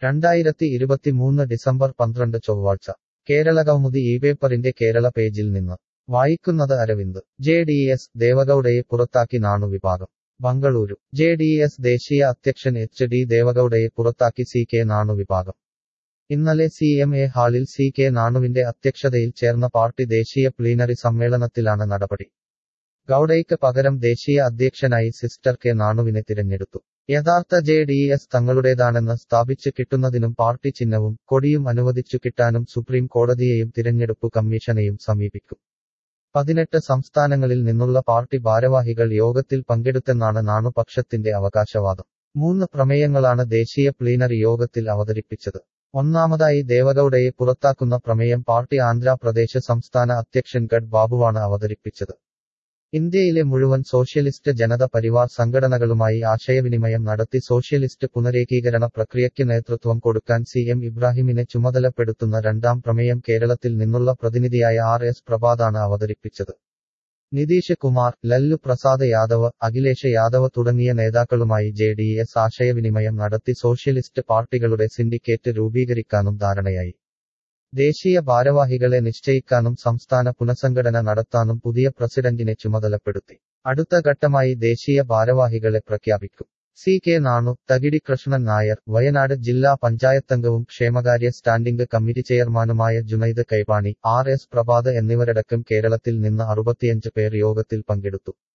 രണ്ടായിരത്തി ഇരുപത്തിമൂന്ന് ഡിസംബർ പന്ത്രണ്ട് ചൊവ്വാഴ്ച കേരളകൗമുദി ഈ പേപ്പറിന്റെ കേരള പേജിൽ നിന്ന് വായിക്കുന്നത് അരവിന്ദ് ജെ ഡി എസ് ദേവഗൌഡയെ പുറത്താക്കി നാണു വിഭാഗം ബംഗളൂരു ജെ ഡി എസ് ദേശീയ അധ്യക്ഷൻ എച്ച് ഡി ദേവഗൌഡയെ പുറത്താക്കി സി കെ നാണു വിഭാഗം ഇന്നലെ സി എം എ ഹാളിൽ സി കെ നാണുവിന്റെ അധ്യക്ഷതയിൽ ചേർന്ന പാർട്ടി ദേശീയ പ്ലീനറി സമ്മേളനത്തിലാണ് നടപടി ഗൌഡയ്ക്ക് പകരം ദേശീയ അധ്യക്ഷനായി സിസ്റ്റർ കെ നാണുവിനെ തിരഞ്ഞെടുത്തു യഥാർത്ഥ ജെ ഡി എസ് തങ്ങളുടേതാണെന്ന് സ്ഥാപിച്ചു കിട്ടുന്നതിനും പാർട്ടി ചിഹ്നവും കൊടിയും അനുവദിച്ചു കിട്ടാനും സുപ്രീം കോടതിയെയും തിരഞ്ഞെടുപ്പു കമ്മീഷനെയും സമീപിക്കും പതിനെട്ട് സംസ്ഥാനങ്ങളിൽ നിന്നുള്ള പാർട്ടി ഭാരവാഹികൾ യോഗത്തിൽ പങ്കെടുത്തെന്നാണ് നാണുപക്ഷത്തിന്റെ അവകാശവാദം മൂന്ന് പ്രമേയങ്ങളാണ് ദേശീയ പ്ലീനറി യോഗത്തിൽ അവതരിപ്പിച്ചത് ഒന്നാമതായി ദേവഗൌഡയെ പുറത്താക്കുന്ന പ്രമേയം പാർട്ടി ആന്ധ്രാപ്രദേശ് സംസ്ഥാന അധ്യക്ഷൻ ഗഡ് ബാബുവാണ് അവതരിപ്പിച്ചത് ഇന്ത്യയിലെ മുഴുവൻ സോഷ്യലിസ്റ്റ് ജനത പരിവാർ സംഘടനകളുമായി ആശയവിനിമയം നടത്തി സോഷ്യലിസ്റ്റ് പുനരേകീകരണ പ്രക്രിയയ്ക്ക് നേതൃത്വം കൊടുക്കാൻ സി എം ഇബ്രാഹിമിനെ ചുമതലപ്പെടുത്തുന്ന രണ്ടാം പ്രമേയം കേരളത്തിൽ നിന്നുള്ള പ്രതിനിധിയായ ആർ എസ് പ്രഭാതാണ് അവതരിപ്പിച്ചത് നിതീഷ് കുമാർ ലല്ലു പ്രസാദ് യാദവ് അഖിലേഷ് യാദവ് തുടങ്ങിയ നേതാക്കളുമായി ജെ ഡി എസ് ആശയവിനിമയം നടത്തി സോഷ്യലിസ്റ്റ് പാർട്ടികളുടെ സിൻഡിക്കേറ്റ് രൂപീകരിക്കാനും ധാരണയായി ദേശീയ ഭാരവാഹികളെ നിശ്ചയിക്കാനും സംസ്ഥാന പുനഃസംഘടന നടത്താനും പുതിയ പ്രസിഡന്റിനെ ചുമതലപ്പെടുത്തി അടുത്ത ഘട്ടമായി ദേശീയ ഭാരവാഹികളെ പ്രഖ്യാപിക്കും സി കെ നാണു തകിടി കൃഷ്ണൻ നായർ വയനാട് ജില്ലാ പഞ്ചായത്തംഗവും ക്ഷേമകാര്യ സ്റ്റാൻഡിംഗ് കമ്മിറ്റി ചെയർമാനുമായ ജുനൈദ് കൈപാണി ആർ എസ് പ്രഭാത് എന്നിവരടക്കം കേരളത്തിൽ നിന്ന് അറുപത്തിയഞ്ച് പേർ യോഗത്തിൽ പങ്കെടുത്തു